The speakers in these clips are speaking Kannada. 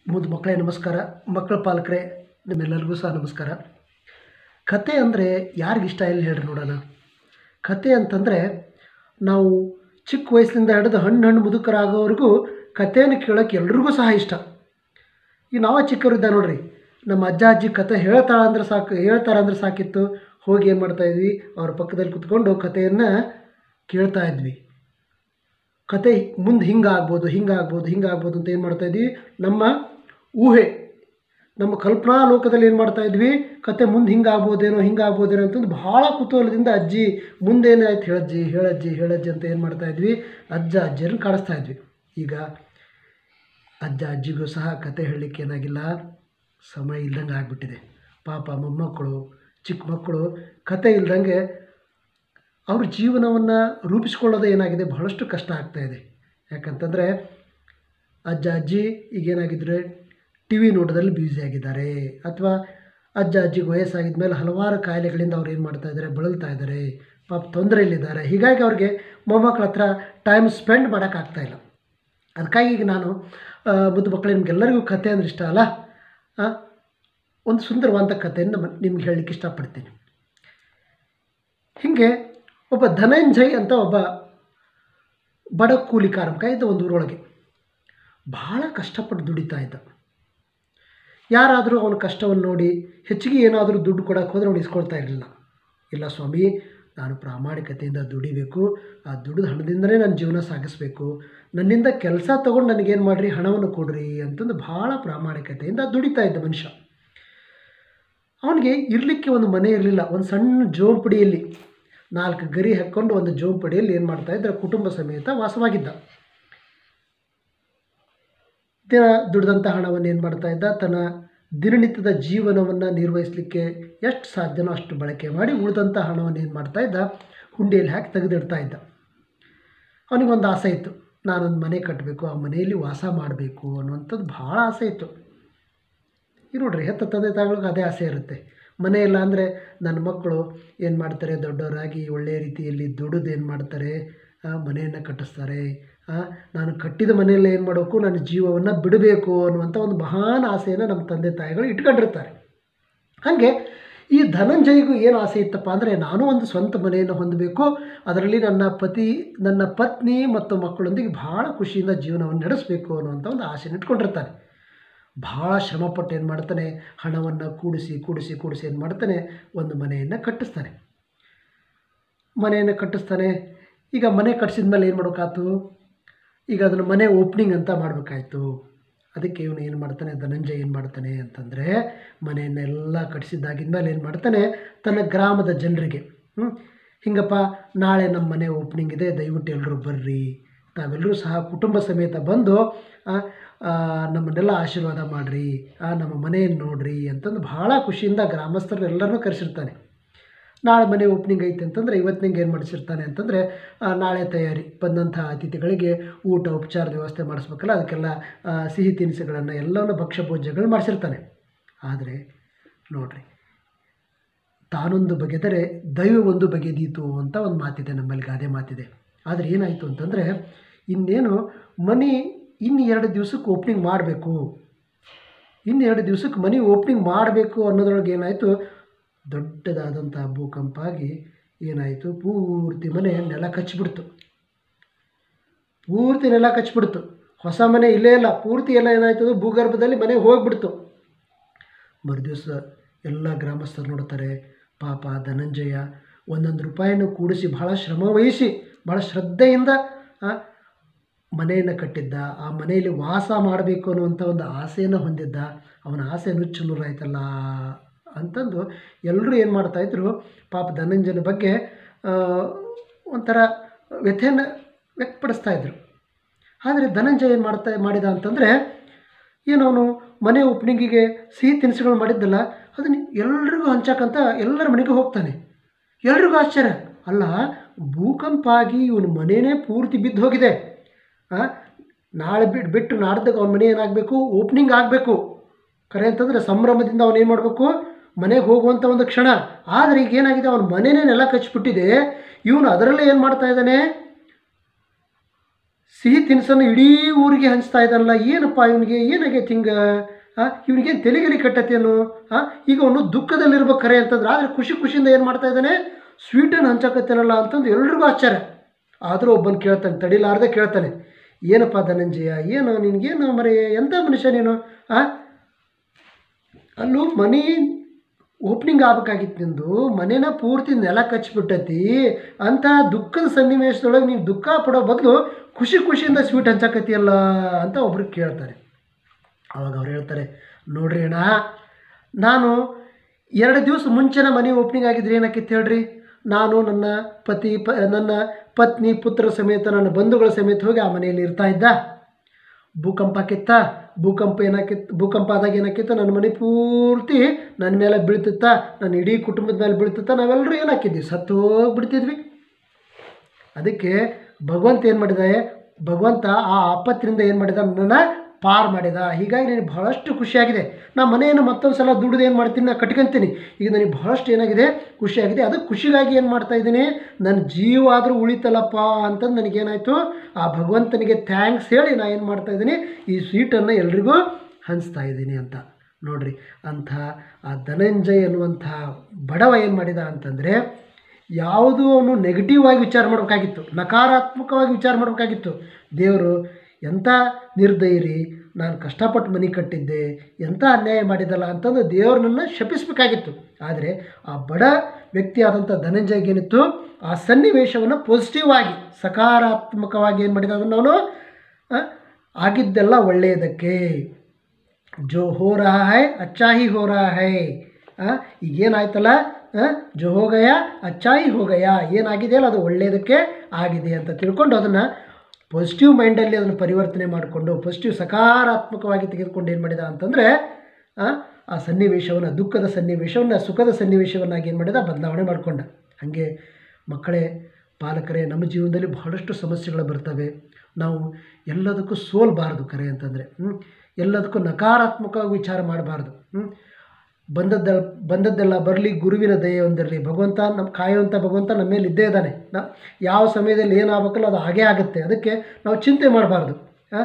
ಮುದ್ದು ಮಕ್ಕಳೇ ನಮಸ್ಕಾರ ಮಕ್ಕಳ ಪಾಲಕರೇ ನಿಮ್ಮೆಲ್ಲರಿಗೂ ಸಹ ನಮಸ್ಕಾರ ಕತೆ ಅಂದರೆ ಯಾರಿಗಿಷ್ಟ ಇಲ್ಲ ಹೇಳ್ರಿ ನೋಡೋಣ ಕತೆ ಅಂತಂದರೆ ನಾವು ಚಿಕ್ಕ ವಯಸ್ಸಿನಿಂದ ಹಿಡಿದು ಹಣ್ಣು ಹಣ್ಣು ಮುದುಕರಾಗೋವರೆಗೂ ಕಥೆಯನ್ನು ಕೇಳೋಕ್ಕೆ ಎಲ್ರಿಗೂ ಸಹ ಇಷ್ಟ ಈಗ ನಾವೇ ಚಿಕ್ಕವರಿದ್ದ ನೋಡ್ರಿ ನಮ್ಮ ಅಜ್ಜ ಅಜ್ಜಿ ಕತೆ ಹೇಳ್ತಾಳ ಅಂದ್ರೆ ಸಾಕು ಹೇಳ್ತಾರ ಅಂದ್ರೆ ಸಾಕಿತ್ತು ಹೋಗಿ ಏನು ಮಾಡ್ತಾಯಿದ್ವಿ ಅವ್ರ ಪಕ್ಕದಲ್ಲಿ ಕುತ್ಕೊಂಡು ಕಥೆಯನ್ನು ಕೇಳ್ತಾ ಇದ್ವಿ ಕತೆ ಮುಂದೆ ಹಿಂಗೆ ಆಗ್ಬೋದು ಹಿಂಗೆ ಆಗ್ಬೋದು ಹಿಂಗೆ ಆಗ್ಬೋದು ಅಂತ ಏನು ಮಾಡ್ತಾಯಿದ್ವಿ ನಮ್ಮ ಊಹೆ ನಮ್ಮ ಕಲ್ಪನಾ ಲೋಕದಲ್ಲಿ ಏನು ಮಾಡ್ತಾ ಇದ್ವಿ ಕತೆ ಮುಂದೆ ಹಿಂಗೆ ಆಗ್ಬೋದೇನೋ ಹಿಂಗೆ ಆಗ್ಬೋದೇನೋ ಅಂತಂದು ಭಾಳ ಕುತೂಹಲದಿಂದ ಅಜ್ಜಿ ಮುಂದೇನಾಯ್ತು ಹೇಳಜ್ಜಿ ಹೇಳಜ್ಜಿ ಹೇಳಜ್ಜಿ ಅಂತ ಏನು ಮಾಡ್ತಾ ಇದ್ವಿ ಅಜ್ಜ ಅಜ್ಜಿಯರನ್ನ ಕಾಡಿಸ್ತಾ ಇದ್ವಿ ಈಗ ಅಜ್ಜ ಅಜ್ಜಿಗೂ ಸಹ ಕತೆ ಹೇಳಲಿಕ್ಕೆ ಏನಾಗಿಲ್ಲ ಸಮಯ ಇಲ್ದಂಗೆ ಆಗಿಬಿಟ್ಟಿದೆ ಪಾಪ ಮೊಮ್ಮಕ್ಕಳು ಚಿಕ್ಕ ಮಕ್ಕಳು ಕತೆ ಇಲ್ದಂಗೆ ಅವ್ರ ಜೀವನವನ್ನು ರೂಪಿಸ್ಕೊಳ್ಳೋದು ಏನಾಗಿದೆ ಬಹಳಷ್ಟು ಕಷ್ಟ ಆಗ್ತಾಯಿದೆ ಯಾಕಂತಂದರೆ ಅಜ್ಜ ಅಜ್ಜಿ ಈಗೇನಾಗಿದ್ರೆ ಟಿ ವಿ ನೋಟೋದಲ್ಲಿ ಬ್ಯುಸಿ ಆಗಿದ್ದಾರೆ ಅಥವಾ ಅಜ್ಜ ಅಜ್ಜಿಗೆ ವಯಸ್ಸಾಗಿದ ಮೇಲೆ ಹಲವಾರು ಕಾಯಿಲೆಗಳಿಂದ ಅವ್ರು ಏನು ಮಾಡ್ತಾ ಇದ್ದಾರೆ ಬಳಲ್ತಾ ಇದ್ದಾರೆ ಪಾಪ ತೊಂದರೆಯಲ್ಲಿದ್ದಾರೆ ಹೀಗಾಗಿ ಅವ್ರಿಗೆ ಮೊಮ್ಮಕ್ಕಳ ಹತ್ರ ಟೈಮ್ ಸ್ಪೆಂಡ್ ಮಾಡೋಕ್ಕಾಗ್ತಾಯಿಲ್ಲ ಅದಕ್ಕಾಗಿ ಈಗ ನಾನು ಆ, ಮುದ್ದು ಮಕ್ಕಳು ನಿಮಗೆಲ್ಲರಿಗೂ ಕತೆ ಅಂದ್ರೆ ಇಷ್ಟ ಅಲ್ಲ ಆ, ಒಂದು ಸುಂದರವಾದ ಕಥೆಯನ್ನು ಮ- ನಿಮ್ಗೆ ಹೇಳಲಿಕ್ಕೆ ಇಷ್ಟಪಡ್ತೀನಿ ಹೀಗೆ ಒಬ್ಬ ಧನಂಜಯ್ ಅಂತ ಒಬ್ಬ ಬಡ ಕೂಲಿ ಕಾರ್ಮಿಕ ಇದ್ದ ಒಂದು ಊರೊಳಗೆ ಭಾಳ ಕಷ್ಟಪಟ್ಟು ದುಡಿತಾ ಇದ್ದ ಯಾರಾದರೂ ಅವನ ಕಷ್ಟವನ್ನು ನೋಡಿ ಹೆಚ್ಚಿಗೆ ಏನಾದರೂ ದುಡ್ಡು ಕೊಡೋಕೆ ಹೋದರೆ ಅವನು ಇಸ್ಕೊಳ್ತಾ ಇರಲಿಲ್ಲ ಇಲ್ಲ ಸ್ವಾಮಿ ನಾನು ಪ್ರಾಮಾಣಿಕತೆಯಿಂದ ದುಡಿಬೇಕು ಆ ದುಡಿದ ಹಣದಿಂದಲೇ ನನ್ನ ಜೀವನ ಸಾಗಿಸಬೇಕು ನನ್ನಿಂದ ಕೆಲಸ ತೊಗೊಂಡು ನನಗೇನು ಮಾಡಿರಿ ಹಣವನ್ನು ಕೊಡ್ರಿ ಅಂತಂದು ಭಾಳ ಪ್ರಾಮಾಣಿಕತೆಯಿಂದ ದುಡಿತಾ ಇದ್ದ ಮನುಷ್ಯ ಅವನಿಗೆ ಇರಲಿಕ್ಕೆ ಒಂದು ಮನೆ ಇರಲಿಲ್ಲ ಒಂದು ಸಣ್ಣ ಜೋಂಪಡಿಯಲ್ಲಿ ನಾಲ್ಕು ಗರಿ ಹಾಕ್ಕೊಂಡು ಒಂದು ಜೋಂಪಡಿಯಲ್ಲಿ ಏನು ಮಾಡ್ತಾ ಇದ್ದ ಕುಟುಂಬ ಸಮೇತ ವಾಸವಾಗಿದ್ದ ದಿನ ದುಡಿದಂಥ ಹಣವನ್ನು ಏನು ಮಾಡ್ತಾ ಇದ್ದ ತನ್ನ ದಿನನಿತ್ಯದ ಜೀವನವನ್ನು ನಿರ್ವಹಿಸಲಿಕ್ಕೆ ಎಷ್ಟು ಸಾಧ್ಯನೋ ಅಷ್ಟು ಬಳಕೆ ಮಾಡಿ ಉಳಿದಂಥ ಹಣವನ್ನು ಏನು ಮಾಡ್ತಾ ಇದ್ದ ಹುಂಡಿಯಲ್ಲಿ ಹಾಕಿ ತೆಗೆದಿಡ್ತಾ ಇದ್ದ ಅವನಿಗೊಂದು ಆಸೆ ಇತ್ತು ನಾನೊಂದು ಮನೆ ಕಟ್ಟಬೇಕು ಆ ಮನೆಯಲ್ಲಿ ವಾಸ ಮಾಡಬೇಕು ಅನ್ನುವಂಥದ್ದು ಭಾಳ ಆಸೆ ಇತ್ತು ಈಗ ನೋಡ್ರಿ ಹೆತ್ತ ತಂದೆ ತಾಯಿಗಳಿಗೆ ಅದೇ ಆಸೆ ಇರುತ್ತೆ ಮನೆ ಇಲ್ಲ ಅಂದರೆ ನನ್ನ ಮಕ್ಕಳು ಏನು ಮಾಡ್ತಾರೆ ದೊಡ್ಡವರಾಗಿ ಒಳ್ಳೆಯ ರೀತಿಯಲ್ಲಿ ದುಡಿದು ಏನು ಮಾಡ್ತಾರೆ ಆ, ಮನೆಯನ್ನು ಕಟ್ಟಿಸ್ತಾರೆ ಆ, ನಾನು ಕಟ್ಟಿದ ಮನೆಯಲ್ಲಿ ಏನು ಮಾಡಬೇಕು ನನ್ನ ಜೀವವನ್ನು ಬಿಡಬೇಕು ಅನ್ನುವಂಥ ಒಂದು ಮಹಾನ್ ಆಸೆಯನ್ನು ನಮ್ಮ ತಂದೆ ತಾಯಿಗಳು ಇಟ್ಕೊಂಡಿರ್ತಾರೆ ಹಾಗೆ ಈ ಧನಂಜಯಿಗೂ ಏನು ಆಸೆ ಇತ್ತಪ್ಪ ಅಂದರೆ ನಾನು ಒಂದು ಸ್ವಂತ ಮನೆಯನ್ನು ಹೊಂದಬೇಕು ಅದರಲ್ಲಿ ನನ್ನ ಪತಿ ನನ್ನ ಪತ್ನಿ ಮತ್ತು ಮಕ್ಕಳೊಂದಿಗೆ ಭಾಳ ಖುಷಿಯಿಂದ ಜೀವನವನ್ನು ನಡೆಸಬೇಕು ಅನ್ನುವಂಥ ಒಂದು ಆಸೆನ ಇಟ್ಕೊಂಡಿರ್ತಾನೆ ಭಾಳ ಶ್ರಮಪಟ್ಟು ಏನು ಮಾಡ್ತಾನೆ ಹಣವನ್ನು ಕೂಡಿಸಿ ಕೂಡಿಸಿ ಕೂಡಿಸಿ ಏನು ಮಾಡ್ತಾನೆ ಒಂದು ಮನೆಯನ್ನು ಕಟ್ಟಿಸ್ತಾನೆ ಮನೆಯನ್ನು ಕಟ್ಟಿಸ್ತಾನೆ ಈಗ ಮನೆ ಕಟ್ಟಿಸಿದ ಮೇಲೆ ಏನು ಮಾಡಬೇಕಾಯ್ತು ಈಗ ಅದನ್ನು ಮನೆ ಓಪ್ನಿಂಗ್ ಅಂತ ಮಾಡಬೇಕಾಯ್ತು ಅದಕ್ಕೆ ಇವನು ಏನು ಮಾಡ್ತಾನೆ ಧನಂಜಯ ಏನು ಮಾಡ್ತಾನೆ ಅಂತಂದರೆ ಮನೆಯನ್ನೆಲ್ಲ ಕಟ್ಟಿಸಿದ್ದಾಗಿದ ಮೇಲೆ ಏನು ಮಾಡ್ತಾನೆ ತನ್ನ ಗ್ರಾಮದ ಜನರಿಗೆ ಹ್ಞೂ ಹಿಂಗಪ್ಪ ನಾಳೆ ನಮ್ಮ ಮನೆ ಓಪ್ನಿಂಗ್ ಇದೆ ದಯವಿಟ್ಟು ಎಲ್ಲರೂ ಬರ್ರಿ ತಾವೆಲ್ಲರೂ ಸಹ ಕುಟುಂಬ ಸಮೇತ ಬಂದು ಆ, ಆ, ನಮ್ಮನ್ನೆಲ್ಲ ಆಶೀರ್ವಾದ ಮಾಡಿರಿ ನಮ್ಮ ಮನೆಯನ್ನು ನೋಡ್ರಿ ಅಂತಂದು ಭಾಳ ಖುಷಿಯಿಂದ ಗ್ರಾಮಸ್ಥರು ಎಲ್ಲರನ್ನೂ ಕರೆಸಿರ್ತಾನೆ ನಾಳೆ ಮನೆ ಓಪ್ನಿಂಗ್ ಐತೆ ಅಂತಂದರೆ ಇವತ್ತಿನಿಂಗೆ ಏನು ಮಾಡಿಸಿರ್ತಾನೆ ಅಂತಂದರೆ ಆ, ನಾಳೆ ತಯಾರಿ ಬಂದಂಥ ಅತಿಥಿಗಳಿಗೆ ಊಟ ಉಪಚಾರದ ವ್ಯವಸ್ಥೆ ಮಾಡಿಸ್ಬೇಕಲ್ಲ ಅದಕ್ಕೆಲ್ಲ ಆ, ಸಿಹಿ ತಿನಿಸುಗಳನ್ನು ಎಲ್ಲವನ್ನು ಭಕ್ಷ್ಯ ಭೋಜ್ಯಗಳು ಮಾಡಿಸಿರ್ತಾನೆ ಆದರೆ ನೋಡ್ರಿ ತಾನೊಂದು ಬಗೆದರೆ ದೈವ ಒಂದು ಬಗೆದೀತು ಅಂತ ಒಂದು ಮಾತಿದೆ ನಮ್ಮಲ್ಲಿ ಗಾದೆ ಮಾತಿದೆ ಆದರೆ ಏನಾಯಿತು ಅಂತಂದರೆ ಇನ್ನೇನು ಮನೆ ಇನ್ನು ಎರಡು ದಿವಸಕ್ಕೆ ಓಪ್ನಿಂಗ್ ಮಾಡಬೇಕು ಇನ್ನು ಎರಡು ದಿವಸಕ್ಕೆ ಮನೆ ಓಪ್ನಿಂಗ್ ಮಾಡಬೇಕು ಅನ್ನೋದ್ರೊಳಗೆ ಏನಾಯಿತು ದೊಡ್ಡದಾದಂಥ ಭೂಕಂಪ ಆಗಿ ಏನಾಯಿತು ಪೂರ್ತಿ ಮನೆ ನೆಲ ಕಚ್ಚಿಬಿಡ್ತು ಪೂರ್ತಿ ನೆಲ ಕಚ್ಚಿಬಿಡ್ತು ಹೊಸ ಮನೆ ಇಲ್ಲೇ ಇಲ್ಲ ಪೂರ್ತಿ ಎಲ್ಲ ಏನಾಯ್ತು ಅದು ಭೂಗರ್ಭದಲ್ಲಿ ಮನೆ ಹೋಗ್ಬಿಡ್ತು ಮರುದಿವಸ ಎಲ್ಲ ಗ್ರಾಮಸ್ಥರು ನೋಡ್ತಾರೆ ಪಾಪ ಧನಂಜಯ ಒಂದೊಂದು ರೂಪಾಯಿನೂ ಕೂಡಿಸಿ ಭಾಳ ಶ್ರಮ ವಹಿಸಿ ಭಾಳ ಶ್ರದ್ಧೆಯಿಂದ ಆ, ಮನೆಯನ್ನು ಕಟ್ಟಿದ್ದ ಆ ಮನೆಯಲ್ಲಿ ವಾಸ ಮಾಡಬೇಕು ಅನ್ನುವಂಥ ಒಂದು ಆಸೆಯನ್ನು ಹೊಂದಿದ್ದ ಅವನ ಆಸೆ ನುಚ್ಚು ನೂರಾಯ್ತಲ್ಲ ಅಂತಂದು ಎಲ್ಲರೂ ಏನು ಮಾಡ್ತಾಯಿದ್ರು ಪಾಪ ಧನಂಜಯನ ಬಗ್ಗೆ ಆ, ಒಂಥರ ವ್ಯಥೆಯನ್ನು ವ್ಯಕ್ತಪಡಿಸ್ತಾ ಇದ್ರು ಆದರೆ ಧನಂಜಯ ಏನು ಮಾಡ್ತಾ ಮಾಡಿದ ಅಂತಂದರೆ ಏನು ಅವನು ಮನೆ ಓಪನಿಂಗಿಗೆ ಸಿಹಿ ತಿನಿಸುಗಳು ಮಾಡಿದ್ದಲ್ಲ ಅದನ್ನ ಎಲ್ರಿಗೂ ಹಂಚಕ್ಕಂತ ಎಲ್ಲರ ಮನೆಗೆ ಹೋಗ್ತಾನೆ ಎಲ್ರಿಗೂ ಆಶ್ಚರ್ಯ ಅಲ್ಲ ಭೂಕಂಪ ಆಗಿ ಇವನ ಮನೆಯೇ ಪೂರ್ತಿ ಬಿದ್ದು ಹೋಗಿದೆ ಆ, ನಾಳೆ ಬಿಟ್ಟು ಬಿಟ್ಟು ನಾಡ್ದಾಗ ಅವನ ಮನೆ ಏನಾಗಬೇಕು ಓಪನಿಂಗ್ ಆಗಬೇಕು ಕರೆ ಅಂತಂದರೆ ಸಂಭ್ರಮದಿಂದ ಅವನು ಏನು ಮಾಡಬೇಕು ಮನೆಗೆ ಹೋಗುವಂಥ ಒಂದು ಕ್ಷಣ ಆದರೆ ಈಗ ಏನಾಗಿದೆ ಅವನ ಮನೆಯೇ ನೆಲ ಕಚ್ಚಿಬಿಟ್ಟಿದೆ ಇವನು ಅದರಲ್ಲೇ ಏನು ಮಾಡ್ತಾ ಇದ್ದಾನೆ ಸಿಹಿ ತಿನಿಸನ್ನು ಇಡೀ ಊರಿಗೆ ಹಂಚ್ತಾ ಇದ್ದಾನಲ್ಲ ಏನಪ್ಪ ಇವನಿಗೆ ಏನಾಗೈತೆ ಹಿಂಗೆ ಹಾಂ ಇವನಿಗೇನು ತೆಲಿಗಲಿ ಕಟ್ಟತ್ತೇನು ಹಾಂ ಈಗ ಅವನು ದುಃಖದಲ್ಲಿರ್ಬೇಕು ಖರೆ ಅಂತಂದ್ರೆ ಆದರೆ ಖುಷಿ ಖುಷಿಯಿಂದ ಏನು ಮಾಡ್ತಾ ಇದ್ದಾನೆ ಸ್ವೀಟನ್ನು ಹಂಚಕತ್ತೇನಲ್ಲ ಅಂತಂದು ಎಲ್ರಿಗೂ ಆಶ್ಚರ್ಯ ಆದರೂ ಒಬ್ಬನು ಕೇಳ್ತಾನೆ ತಡಿಲಾರ್ದೆ ಕೇಳ್ತಾನೆ ಏನಪ್ಪ ಧನಂಜಯ ಏನು ನಿನಗೇನು ಮರಿ ಎಂಥ ಮನುಷ್ಯ ನೀನು ಹಾಂ ಅಲ್ಲೂ ಮನೆ ಓಪನಿಂಗ್ ಆಗ್ಬೇಕಾಗಿತ್ತು ನಿಂದು ಮನೇನ ಪೂರ್ತಿ ನೆಲ ಕಚ್ಚಿಬಿಟ್ಟೈತಿ ಅಂಥ ದುಃಖದ ಸನ್ನಿವೇಶದೊಳಗೆ ನೀವು ದುಃಖ ಪಡೋ ಬದಲು ಖುಷಿ ಖುಷಿಯಿಂದ ಸ್ವೀಟ್ ಹಂಚಕತ್ತಿಯಲ್ಲ ಅಂತ ಒಬ್ರು ಕೇಳ್ತಾರೆ ಅವಾಗ ಅವ್ರು ಹೇಳ್ತಾರೆ ನೋಡ್ರಿ ಅಣ್ಣ ನಾನು ಎರಡು ದಿವಸ ಮುಂಚೆನ ಮನೆ ಓಪನಿಂಗ್ ಆಗಿದ್ರೆ ಏನಾಕಿತ್ತು ಹೇಳ್ರಿ ನಾನು ನನ್ನ ಪತಿ ಪ ನನ್ನ ಪತ್ನಿ ಪುತ್ರ ಸಮೇತ ನನ್ನ ಬಂಧುಗಳ ಸಮೇತ ಹೋಗಿ ಆ ಮನೆಯಲ್ಲಿ ಇರ್ತಾ ಇದ್ದ ಭೂಕಂಪ ಆಕಿತ್ತ ಭೂಕಂಪ ಏನಾಕಿತ್ತು ಭೂಕಂಪ ಆದಾಗ ಏನಾಕಿತ್ತು ನನ್ನ ಮನೆ ಪೂರ್ತಿ ನನ್ನ ಮೇಲೆ ಬೀಳ್ತಿತ್ತ ನನ್ನ ಇಡೀ ಕುಟುಂಬದ ಮೇಲೆ ಬೀಳ್ತಿತ್ತ ನಾವೆಲ್ಲರೂ ಏನಾಕಿದ್ವಿ ಸತ್ತು ಹೋಗ್ಬಿಡ್ತಿದ್ವಿ ಅದಕ್ಕೆ ಭಗವಂತ ಏನು ಮಾಡಿದ ಭಗವಂತ ಆ ಆಪತ್ತಿನಿಂದ ಏನು ಮಾಡಿದ ನನ್ನನ್ನು ಪಾರು ಮಾಡಿದ ಹೀಗಾಗಿ ನನಗೆ ಬಹಳಷ್ಟು ಖುಷಿಯಾಗಿದೆ ನಾ ಮನೆಯನ್ನು ಮತ್ತೊಂದು ಸಲ ದುಡ್ದು ಏನು ಮಾಡ್ತೀನಿ ನಾನು ಕಟ್ಕೊಂತೀನಿ ಈಗ ನನಗೆ ಬಹಳಷ್ಟು ಏನಾಗಿದೆ ಖುಷಿಯಾಗಿದೆ ಅದು ಖುಷಿಗಾಗಿ ಏನು ಮಾಡ್ತಾ ಇದ್ದೀನಿ ನನ್ನ ಜೀವ ಆದರೂ ಉಳಿತಲ್ಲಪ್ಪ ಅಂತಂದು ನನಗೇನಾಯಿತು ಆ ಭಗವಂತನಿಗೆ ಥ್ಯಾಂಕ್ಸ್ ಹೇಳಿ ನಾನು ಏನು ಮಾಡ್ತಾ ಇದ್ದೀನಿ ಈ ಸ್ವೀಟನ್ನು ಎಲ್ರಿಗೂ ಹಂಚ್ತಾ ಇದ್ದೀನಿ ಅಂತ ನೋಡ್ರಿ ಅಂಥ ಆ ಧನಂಜಯ್ ಅನ್ನುವಂಥ ಬಡವ ಏನು ಮಾಡಿದ ಅಂತಂದರೆ ಯಾವುದು ಅವನು ನೆಗೆಟಿವ್ ಆಗಿ ವಿಚಾರ ಮಾಡಬೇಕಾಗಿತ್ತು ನಕಾರಾತ್ಮಕವಾಗಿ ವಿಚಾರ ಮಾಡಬೇಕಾಗಿತ್ತು ದೇವರು ಎಂಥ ನಿರ್ದೈರಿ ನಾನು ಕಷ್ಟಪಟ್ಟು ಮನೆ ಕಟ್ಟಿದ್ದೆ ಎಂಥ ಅನ್ಯಾಯ ಮಾಡಿದಲ್ಲ ಅಂತಂದು ದೇವ್ರನ್ನ ಶಪಿಸಬೇಕಾಗಿತ್ತು ಆದರೆ ಆ ಬಡ ವ್ಯಕ್ತಿಯಾದಂಥ ಧನಂಜಯಗೇನಿತ್ತು ಆ ಸನ್ನಿವೇಶವನ್ನು ಪಾಸಿಟಿವ್ ಆಗಿ ಸಕಾರಾತ್ಮಕವಾಗಿ ಏನು ಮಾಡಿದ ಅದನ್ನು ಅವನು ಆ, ಆಗಿದ್ದೆಲ್ಲ ಒಳ್ಳೆಯದಕ್ಕೆ ಜೋ ಹೋ ರಹಾ ಹೈ ಅಚ್ಚಾ ಹಿ ಹೋ ರಹಾ ಹೈ ಆ, ಈಗೇನಾಯ್ತಲ್ಲ ಆ, ಜೋ ಹೋ ಗಯ ಅಚ್ಚಾ ಹಿ ಹೋ ಗಯ ಏನಾಗಿದೆಯಲ್ಲ ಅದು ಒಳ್ಳೆಯದಕ್ಕೆ ಆಗಿದೆ ಅಂತ ತಿಳ್ಕೊಂಡು ಅದನ್ನು ಪಾಸಿಟಿವ್ ಮೈಂಡಲ್ಲಿ ಅದನ್ನು ಪರಿವರ್ತನೆ ಮಾಡಿಕೊಂಡು ಪಾಸಿಟಿವ್ ಸಕಾರಾತ್ಮಕವಾಗಿ ತೆಗೆದುಕೊಂಡು ಏನು ಮಾಡಿದ ಅಂತಂದರೆ ಆ, ಆ ಸನ್ನಿವೇಶವನ್ನು ದುಃಖದ ಸನ್ನಿವೇಶವನ್ನು ಸುಖದ ಸನ್ನಿವೇಶವನ್ನಾಗಿ ಏನು ಮಾಡಿದ ಬದಲಾವಣೆ ಮಾಡಿಕೊಂಡ ಹಾಗೆ ಮಕ್ಕಳೇ ಪಾಲಕರೇ ನಮ್ಮ ಜೀವನದಲ್ಲಿ ಬಹಳಷ್ಟು ಸಮಸ್ಯೆಗಳು ಬರ್ತವೆ ನಾವು ಎಲ್ಲದಕ್ಕೂ ಸೋಲ್ಬಾರ್ದು ಕರೆ ಅಂತಂದರೆ ಹ್ಮ್? ಎಲ್ಲದಕ್ಕೂ ನಕಾರಾತ್ಮಕವಾಗಿ ವಿಚಾರ ಮಾಡಬಾರ್ದು ಹ್ಮ್? ಬಂದದ್ದೆಲ್ಲ ಬಂದದ್ದೆಲ್ಲ ಬರಲಿ ಗುರುವಿನ ದಯೆ ಹೊಂದಿರಲಿ ಭಗವಂತ ನಮ್ಮ ಕಾಯುವಂಥ ಭಗವಂತ ನಮ್ಮ ಮೇಲೆ ಇದ್ದೇ ಇದ್ದಾನೆ ನಾ ಯಾವ ಸಮಯದಲ್ಲಿ ಏನಾಗಬೇಕಲ್ಲ ಅದು ಹಾಗೇ ಆಗುತ್ತೆ ಅದಕ್ಕೆ ನಾವು ಚಿಂತೆ ಮಾಡಬಾರ್ದು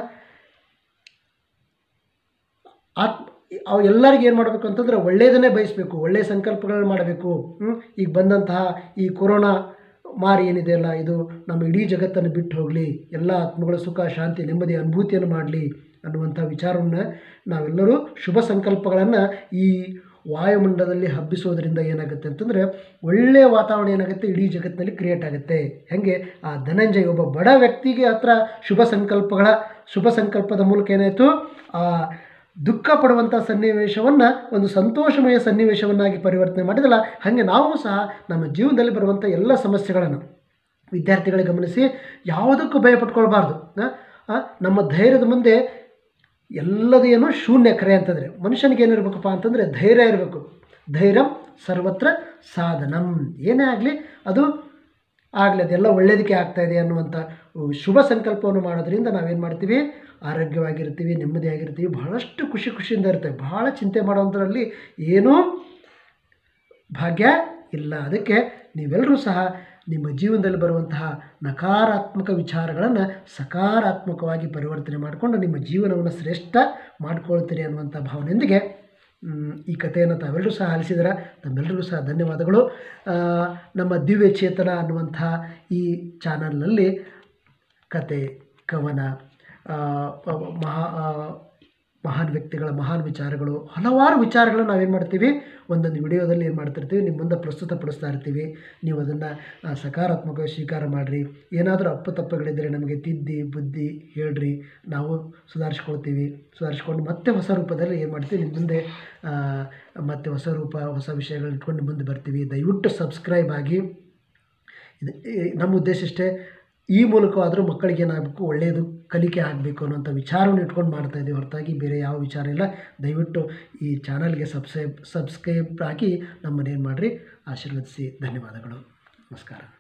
ಆತ್ಮ ಅವು ಎಲ್ಲರಿಗೂ ಏನು ಮಾಡಬೇಕು ಅಂತಂದರೆ ಒಳ್ಳೆಯದನ್ನೇ ಬಯಸಬೇಕು ಒಳ್ಳೆಯ ಸಂಕಲ್ಪಗಳನ್ನ ಮಾಡಬೇಕು ಹ್ಮ್? ಈಗ ಬಂದಂತಹ ಈ ಕೊರೋನಾ ಮಾರಿ ಏನಿದೆಯಲ್ಲ ಇದು ನಮ್ಮ ಇಡೀ ಜಗತ್ತನ್ನು ಬಿಟ್ಟು ಹೋಗಲಿ ಎಲ್ಲ ಆತ್ಮಗಳ ಸುಖ ಶಾಂತಿ ನೆಮ್ಮದಿ ಅನುಭೂತಿಯನ್ನು ಮಾಡಲಿ ಅನ್ನುವಂಥ ವಿಚಾರವನ್ನು ನಾವೆಲ್ಲರೂ ಶುಭ ಸಂಕಲ್ಪಗಳನ್ನು ಈ ವಾಯುಮಂಡಲದಲ್ಲಿ ಹಬ್ಬಿಸೋದ್ರಿಂದ ಏನಾಗುತ್ತೆ ಅಂತಂದರೆ ಒಳ್ಳೆಯ ವಾತಾವರಣ ಏನಾಗುತ್ತೆ ಇಡೀ ಜಗತ್ತಿನಲ್ಲಿ ಕ್ರಿಯೇಟ್ ಆಗುತ್ತೆ ಹಾಗೆ ಆ ಧನಂಜಯ ಒಬ್ಬ ಬಡ ವ್ಯಕ್ತಿಗೆ ಹತ್ರ ಶುಭ ಸಂಕಲ್ಪಗಳ ಶುಭ ಸಂಕಲ್ಪದ ಮೂಲಕ ಏನಾಯಿತು ಆ ದುಃಖ ಪಡುವಂಥ ಸನ್ನಿವೇಶವನ್ನು ಒಂದು ಸಂತೋಷಮಯ ಸನ್ನಿವೇಶವನ್ನಾಗಿ ಪರಿವರ್ತನೆ ಮಾಡಿದಲ್ಲ ಹಾಗೆ ನಾವು ಸಹ ನಮ್ಮ ಜೀವನದಲ್ಲಿ ಬರುವಂಥ ಎಲ್ಲ ಸಮಸ್ಯೆಗಳನ್ನು ವಿದ್ಯಾರ್ಥಿಗಳಿಗೆ ಗಮನಿಸಿ ಯಾವುದಕ್ಕೂ ಭಯ ಪಟ್ಕೊಳ್ಬಾರ್ದು ಆ, ಆ, ನಮ್ಮ ಧೈರ್ಯದ ಮುಂದೆ ಎಲ್ಲದೇನು ಶೂನ್ಯ ಕರೆ ಅಂತಂದರೆ ಮನುಷ್ಯನಿಗೆ ಏನಿರಬೇಕಪ್ಪ ಅಂತಂದರೆ ಧೈರ್ಯ ಇರಬೇಕು ಧೈರ್ಯ ಸರ್ವತ್ರ ಸಾಧನಂ ಏನೇ ಆಗಲಿ ಅದು ಆಗಲಿ ಅದೆಲ್ಲ ಒಳ್ಳೆಯದಕ್ಕೆ ಆಗ್ತಾ ಇದೆ ಅನ್ನುವಂಥ ಶುಭ ಸಂಕಲ್ಪವನ್ನು ಮಾಡೋದ್ರಿಂದ ನಾವೇನು ಮಾಡ್ತೀವಿ ಆರೋಗ್ಯವಾಗಿರ್ತೀವಿ ನೆಮ್ಮದಿಯಾಗಿರ್ತೀವಿ ಬಹಳಷ್ಟು ಖುಷಿ ಖುಷಿಯಿಂದ ಇರ್ತೇವೆ ಬಹಳ ಚಿಂತೆ ಮಾಡೋವಂಥದ್ರಲ್ಲಿ ಏನೂ ಭಾಗ್ಯ ಇಲ್ಲ ಅದಕ್ಕೆ ನೀವೆಲ್ಲರೂ ಸಹ ನಿಮ್ಮ ಜೀವನದಲ್ಲಿ ಬರುವಂತಹ ನಕಾರಾತ್ಮಕ ವಿಚಾರಗಳನ್ನು ಸಕಾರಾತ್ಮಕವಾಗಿ ಪರಿವರ್ತನೆ ಮಾಡಿಕೊಂಡು ನಿಮ್ಮ ಜೀವನವನ್ನು ಶ್ರೇಷ್ಠ ಮಾಡ್ಕೊಳ್ತೀರಿ ಅನ್ನುವಂಥ ಭಾವನೆಯೊಂದಿಗೆ ಮ್, ಈ ಕಥೆಯನ್ನು ತಾವೆಲ್ಲರೂ ಸಹ ಆಲಿಸಿದ್ರ ತಮ್ಮೆಲ್ಲರಿಗೂ ಸಹ ಧನ್ಯವಾದಗಳು ಆ, ನಮ್ಮ ದಿವ್ಯ ಚೇತನ ಅನ್ನುವಂಥ ಈ ಚಾನಲ್ನಲ್ಲಿ ಕತೆ ಕವನ ಆ, ಪ- ಮಹಾ ಆ, ಮಹಾನ್ ವ್ಯಕ್ತಿಗಳ ಮಹಾನ್ ವಿಚಾರಗಳು ಹಲವಾರು ವಿಚಾರಗಳನ್ನು ನಾವೇನು ಮಾಡ್ತೀವಿ ಒಂದೊಂದು ವಿಡಿಯೋದಲ್ಲಿ ಏನು ಮಾಡ್ತಿರ್ತೀವಿ ನಿಮ್ಮ ಮುಂದೆ ಪ್ರಸ್ತುತಪಡಿಸ್ತಾ ಇರ್ತೀವಿ ನೀವು ಅದನ್ನು ಸಕಾರಾತ್ಮಕವಾಗಿ ಸ್ವೀಕಾರ ಮಾಡಿರಿ ಏನಾದರೂ ಅಪ್ಪು ತಪ್ಪುಗಳಿದ್ದರೆ ನಮಗೆ ತಿದ್ದಿ ಬುದ್ಧಿ ಹೇಳ್ರಿ ನಾವು ಸುಧಾರಿಸ್ಕೊಳ್ತೀವಿ ಸುಧಾರಿಸ್ಕೊಂಡು ಮತ್ತೆ ಹೊಸ ರೂಪದಲ್ಲಿ ಏನು ಮಾಡ್ತೀವಿ ನಿಮ್ಮ ಮುಂದೆ ಆ, ಮತ್ತೆ ಹೊಸ ರೂಪ ಹೊಸ ವಿಷಯಗಳನ್ನ ಇಟ್ಕೊಂಡು ಮುಂದೆ ಬರ್ತೀವಿ ದಯವಿಟ್ಟು ಸಬ್ಸ್ಕ್ರೈಬ್ ಆಗಿ ಇದು ಈ- ನಮ್ಮ ಉದ್ದೇಶ ಇಷ್ಟೇ ಈ ಮೂಲಕವಾದರೂ ಮಕ್ಕಳಿಗೆ ಏನಾಗಬೇಕು ಒಳ್ಳೆಯದು ಕಲಿಕೆ ಆಗಬೇಕು ಅನ್ನೋಂಥ ವಿಚಾರವನ್ನು ಇಟ್ಕೊಂಡು ಮಾಡ್ತಾ ಇದ್ದೀವಿ ಹೊರತಾಗಿ ಬೇರೆ ಯಾವ ವಿಚಾರ ಇಲ್ಲ ದಯವಿಟ್ಟು ಈ ಚಾನಲ್ಗೆ ಸಬ್ಸ್ಕ್ರೈಬ್ ಸಬ್ಸ್ಕ್ರೈಬ್ ಆಗಿ ನಮ್ಮನ್ನೇನು ಮಾಡಿರಿ ಆಶೀರ್ವದಿಸಿ ಧನ್ಯವಾದಗಳು ನಮಸ್ಕಾರ